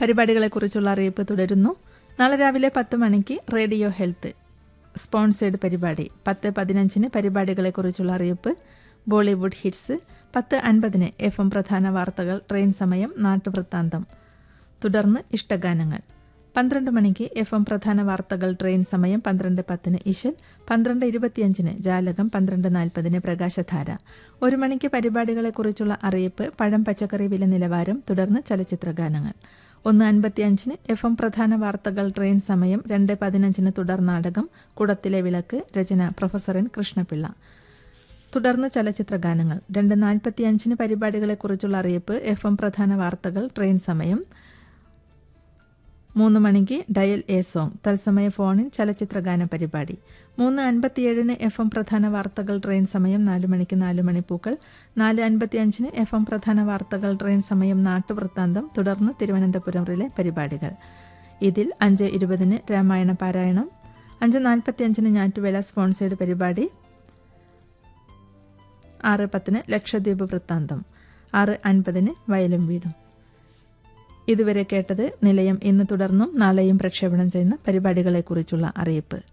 പരിപാടികളെക്കുറിച്ചുള്ള അറിയിപ്പ് തുടരുന്നു നാളെ രാവിലെ പത്ത് മണിക്ക് റേഡിയോ ഹെൽത്ത് സ്പോൺസേഡ് പരിപാടി പത്ത് പതിനഞ്ചിന് പരിപാടികളെക്കുറിച്ചുള്ള അറിയിപ്പ് ബോളിവുഡ് ഹിറ്റ്സ് പത്ത് അൻപതിന് എഫ് എം പ്രധാന വാർത്തകൾ ട്രെയിൻ സമയം നാട്ടുവൃത്താന്തം തുടർന്ന് ഇഷ്ടഗാനങ്ങൾ പന്ത്രണ്ട് മണിക്ക് എഫ് എം പ്രധാന വാർത്തകൾ ട്രെയിൻ സമയം പന്ത്രണ്ട് പത്തിന് ഇശൽ പന്ത്രണ്ട് ഇരുപത്തിയഞ്ചിന് ജാലകം പന്ത്രണ്ട് നാൽപ്പതിന് പ്രകാശധാര ഒരു മണിക്ക് പരിപാടികളെക്കുറിച്ചുള്ള അറിയിപ്പ് പഴം പച്ചക്കറി വില നിലവാരം തുടർന്ന് ചലച്ചിത്ര ഗാനങ്ങൾ ഒന്ന് അൻപത്തിയഞ്ചിന് എഫ് എം പ്രധാന വാർത്തകൾ ട്രെയിൻ സമയം രണ്ട് പതിനഞ്ചിന് തുടർ നാടകം കുടത്തിലെ വിളക്ക് രചന പ്രൊഫസർ എൻ കൃഷ്ണപിള്ള തുടർന്ന് ചലച്ചിത്ര ഗാനങ്ങൾ രണ്ട് നാൽപ്പത്തിയഞ്ചിന് പരിപാടികളെക്കുറിച്ചുള്ള അറിയിപ്പ് എഫ് എം പ്രധാന വാർത്തകൾ ട്രെയിൻ സമയം മൂന്ന് മണിക്ക് ഡയൽ എ സോങ് തത്സമയ ഫോണിൻ ചലച്ചിത്ര ഗാന പരിപാടി മൂന്ന് അൻപത്തിയേഴിന് എഫ് എം പ്രധാന വാർത്തകൾ ട്രെയിൻ സമയം നാല് മണിക്ക് നാല് മണിപ്പൂക്കൾ നാല് അൻപത്തിയഞ്ചിന് എഫ് എം പ്രധാന വാർത്തകൾ ട്രെയിൻ സമയം നാട്ടുവൃത്താന്തം തുടർന്ന് തിരുവനന്തപുരം റിലെ പരിപാടികൾ ഇതിൽ അഞ്ച് ഇരുപതിന് രാമായണ പാരായണം അഞ്ച് നാൽപ്പത്തിയഞ്ചിന് ഞാറ്റുവേല സ്പോൺസേഡ് പരിപാടി ആറ് പത്തിന് ലക്ഷദ്വീപ് വൃത്താന്തം ആറ് അൻപതിന് വയലും വീടും ഇതുവരെ കേട്ടത് നിലയം ഇന്ന് തുടർന്നും നാളെയും പ്രക്ഷേപണം ചെയ്യുന്ന പരിപാടികളെക്കുറിച്ചുള്ള അറിയിപ്പ്